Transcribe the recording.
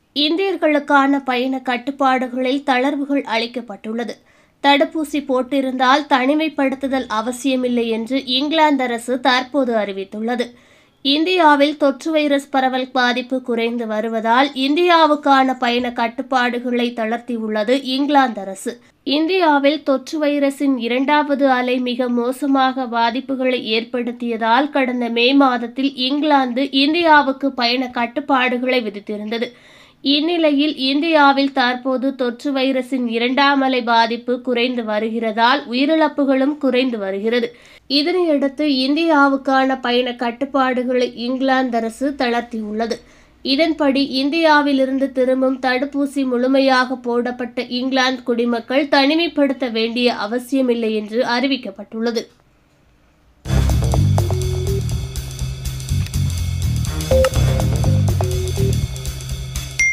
இந்தியர்களுக்கான பயண கட்டுப்பாடுகளில் தளர்வுகள் அளிக்கப்பட்டுள்ளது தடுப்பூசி போட்டிருந்தால் தனிமைப்படுத்துதல் அவசியமில்லை என்று இங்கிலாந்து அரசு தற்போது அறிவித்துள்ளது இந்தியாவில் தொற்று வைரஸ் பரவல் பாதிப்பு குறைந்து வருவதால் இந்தியாவுக்கான பயண கட்டுப்பாடுகளை தளர்த்தியுள்ளது இங்கிலாந்து அரசு இந்தியாவில் தொற்று வைரஸின் இரண்டாவது அலை மிக மோசமாக பாதிப்புகளை ஏற்படுத்தியதால் கடந்த மே மாதத்தில் இங்கிலாந்து இந்தியாவுக்கு பயண கட்டுப்பாடுகளை விதித்திருந்தது இந்நிலையில் இந்தியாவில் தற்போது தொற்று வைரஸின் இரண்டாம் அலை பாதிப்பு குறைந்து வருகிறதால் உயிரிழப்புகளும் குறைந்து வருகிறது இதனையடுத்து இந்தியாவுக்கான பயண கட்டுப்பாடுகளை இங்கிலாந்து அரசு தளர்த்தியுள்ளது இதன்படி இந்தியாவிலிருந்து திரும்பும் தடுப்பூசி முழுமையாக போடப்பட்ட இங்கிலாந்து குடிமக்கள் தனிமைப்படுத்த வேண்டிய அவசியமில்லை என்று அறிவிக்கப்பட்டுள்ளது